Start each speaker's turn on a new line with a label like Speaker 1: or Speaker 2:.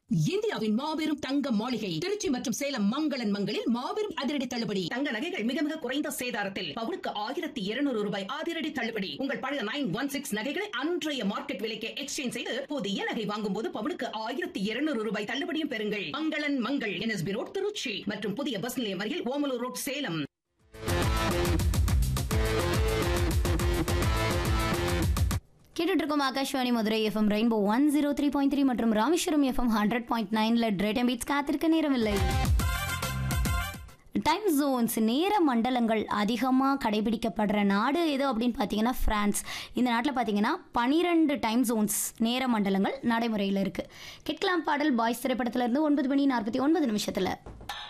Speaker 1: இந்தியாவின் மாபெரும் தங்க மாளிகை திருச்சி மற்றும் சேலம் மங்களன் மங்களில் மாபெரும் அதிரடி தள்ளுபடி தங்க நகைகள் மிக மிக குறைந்த சேதாரத்தில் பவுனுக்கு ஆயிரத்தி இருநூறு ரூபாய் அதிரடி தள்ளுபடி உங்கள் பழைய நைன் ஒன் சிக்ஸ் நகைகளை அன்றைய மார்க்கெட் விலைக்கு எக்ஸ்சேஞ்ச் செய்து புதிய நகை வாங்கும் போது பவுனுக்கு ஆயிரத்தி இருநூறு ரூபாய் தள்ளுபடியும் பெறுங்கள் மங்களன் மங்கள் என்எஸ்பி ரோட் திருச்சி மற்றும் புதிய பஸ் நிலையம் அருகில் ஓமலூர் ரோட் சேலம்
Speaker 2: கேட்டுட்டு இருக்கோம் Akashvani Madurai FM rainbow one zero three point three மற்றும் ராமேஸ்வரம் எஃப்எம் ஹண்ட்ரட் பாயிண்ட் நைன்ல டிரேட்டம் பீட்ஸ் காத்திருக்க நேரமில்லை டைம் ஜோன்ஸ் நேர மண்டலங்கள் அதிகமாக கடைபிடிக்கப்படுற நாடு எது அப்படின்னு பார்த்தீங்கன்னா ஃப்ரான்ஸ் இந்த நாட்டில் பார்த்தீங்கன்னா பனிரெண்டு டைம் ஜோன்ஸ் நேர மண்டலங்கள் நடைமுறையில் இருக்குது கேட்கலாம் பாடல் பாய்ஸ் திரைப்படத்துல இருந்து ஒன்பது மணி நாற்பத்தி ஒன்பது நிமிஷத்தில்